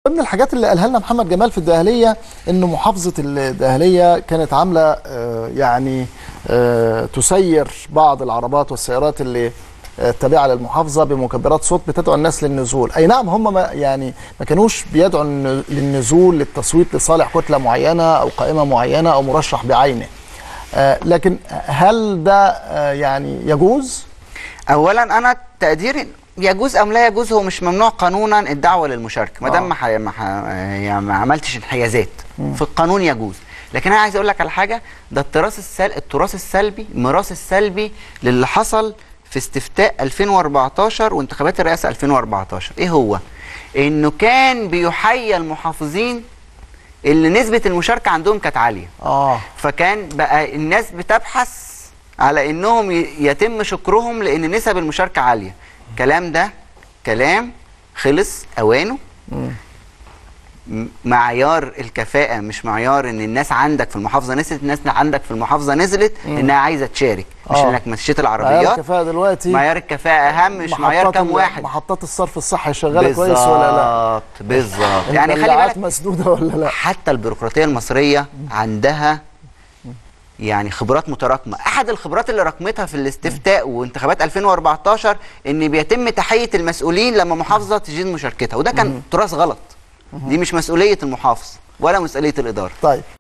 من الحاجات اللي قالها لنا محمد جمال في الدقهليه ان محافظه الدقهليه كانت عامله آه، يعني آه، تسير بعض العربات والسيارات اللي آه، التابعه للمحافظه بمكبرات صوت بتدعو الناس للنزول اي نعم هم ما يعني ما كانوش بيدعوا الن- للنزول للتصويت لصالح كتله معينه او قائمه معينه او مرشح بعينه آه، لكن هل ده آه، يعني يجوز اولا انا تقديري يجوز ام لا يجوز هو مش ممنوع قانونا الدعوه للمشاركه ما آه. دام ما, ح- ما, ح- يعني ما عملتش انحيازات في القانون يجوز لكن انا عايز اقول لك على حاجه ده التراث السل... التراث السلبي الميراث السلبي للي حصل في استفتاء 2014 وانتخابات الرئاسه 2014 ايه هو انه كان بيحيى المحافظين اللي نسبه المشاركه عندهم كانت عاليه اه فكان بقى الناس بتبحث على انهم ي- يتم شكرهم لان نسب المشاركه عاليه الكلام ده كلام خلص اوانه م- معيار الكفاءة مش معيار ان الناس عندك في المحافظة نزلت الناس عندك في المحافظة نزلت انها عايزة تشارك مش آه. انك مشيت معيار العربيات الكفاءه دلوقتي معيار الكفاءة اهم مش معيار محطات كام ال- واحد محطات الصرف الصحي شغاله كويس ولا لا بالظبط بالظبط يعني خلي البلاعات بالك مسدوده ولا لا حتى البيروقراطيه المصريه عندها يعني خبرات متراكمه احد الخبرات اللي راكمتها في الاستفتاء وانتخابات 2014 ان بيتم تحيه المسؤولين لما محافظه تجيد مشاركتها وده كان تراث غلط دي مش مسؤوليه المحافظ ولا مسؤوليه الاداره طيب